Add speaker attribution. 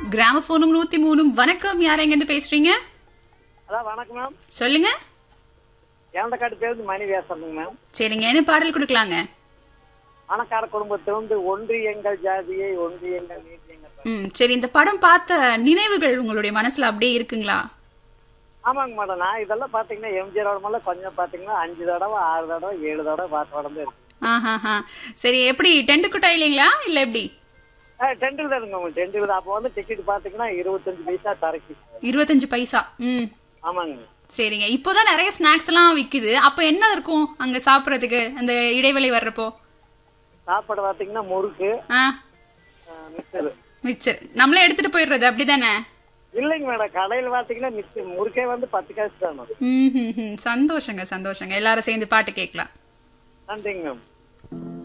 Speaker 1: கிராமபோனும் நூத்தி மூணும் வணக்கம் யார் எங்க இருந்து பேசுறீங்க
Speaker 2: அதான் வணக்கம் மேம்
Speaker 1: சொல்லுங்க
Speaker 2: ஏந்தக்காட்டு பேருந்து மணி பேசுறதுங்க மேம்
Speaker 1: சரிங்க என்ன பாடல் கொடுக்கலாங்க
Speaker 2: பணக்கார குடும்பத்திலிருந்து ஒன்று எங்கள் ஜாதியை ஒன்று எங்கள் நீதி எங்கள்
Speaker 1: ம் சரி இந்த படம் பார்த்த நினைவுகள் உங்களுடைய மனசுல அப்படியே இருக்குங்களா
Speaker 2: ஆமாங்க மேடம் நான் இதெல்லாம் பாத்தீங்கன்னா எம்ஜிஆரோட மேல கொஞ்சம் பாத்தீங்கன்னா அஞ்சு தடவை ஆறு தடவை ஏழு தடவை பார்த்து படம் இருக்கு
Speaker 1: ஆஹாஹா சரி எப்படி டென்ட் குட்டா இல்லைங்களா இல்ல எப்படி
Speaker 2: டெண்டில் தானுங்க மேம் டெண்டில் தான் அப்போ வந்து டிக்கெட் பாத்தீங்கன்னா இருபத்தஞ்சு பைசா தரக்கு
Speaker 1: இருபத்தஞ்சு பைசா ம்
Speaker 2: ஆமாங்க
Speaker 1: சரிங்க இப்போதான் நிறைய ஸ்நாக்ஸ் எல்லாம் விக்குது அப்ப என்ன இருக்கும் அங்க சாப்பிடறதுக்கு அந்த இடைவெளி வர்றப்போ
Speaker 2: சாப்பாடு பாத்தீங்கன்னா முறுக்கு
Speaker 1: ஆ
Speaker 2: மிக்சர்
Speaker 1: மிச்சர் நம்மளே எடுத்துட்டு போயிடுறது அப்படிதானே
Speaker 2: இல்லைங்க மேடம் கடையில் பாத்தீங்கன்னா மிக்சர் முறுக்கே வந்து பத்து காசு தானே
Speaker 1: ம் ம், ம். சந்தோஷங்க சந்தோஷங்க எல்லாரும் சேர்ந்து பாட்டு கேட்கலாம்
Speaker 2: நன்றிங்க மேம்